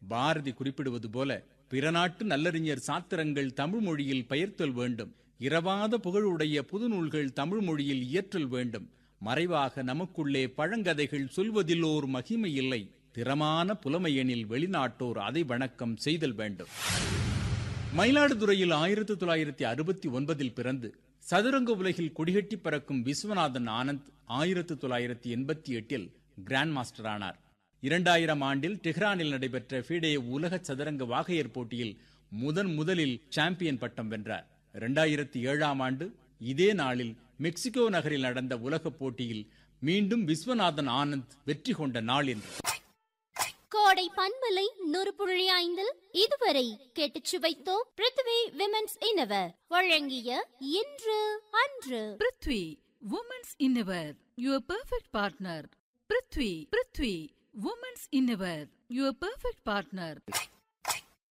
பாரதி குறிப்பிடுவது போல பிற நாட்டு நல்லறிஞர் சாத்திரங்கள் தமிழ் மொழியில் பெயர்த்தல் வேண்டும் இரவாத புகழுடைய புதுநூல்கள் தமிழ் மொழியில் இயற்றல் வேண்டும் மறைவாக நமக்குள்ளே பழங்கதைகள் சொல்வதில் ஓர் மகிமை இல்லை திறமான புலமையெனில் வெளிநாட்டோர் அதை வணக்கம் செய்தல் வேண்டும் மயிலாடுதுறையில் ஆயிரத்தி தொள்ளாயிரத்தி அறுபத்தி ஒன்பதில் பிறந்து சதுரங்க உலகில் கொடிகட்டி பறக்கும் விஸ்வநாதன் ஆனந்த் ஆயிரத்தி தொள்ளாயிரத்தி எண்பத்தி எட்டில் கிராண்ட் மாஸ்டர் ஆனார் இரண்டாயிரம் ஆண்டில் டெஹ்ரானில் நடைபெற்ற ஃபீடே உலக சதுரங்க வாகையர் போட்டியில் முதன் முதலில் சாம்பியன் பட்டம் வென்றார் இரண்டாயிரத்தி ஏழாம் ஆண்டு இதே நாளில் மெக்சிகோ நகரில் நடந்த உலகப் போட்டியில் மீண்டும் விஸ்வநாதன் ஆனந்த் வெற்றி கொண்ட நாள் என்று கோடை பண்பலை நூறு புள்ளி ஐந்தில் இதுவரை கேட்டுச் சுவைத்தோம் பிருத்வி விமென்ஸ் இன்னவர் வழங்கிய இன்று அன்று prithvi women's innerwear your perfect partner prithvi prithvi women's innerwear your perfect partner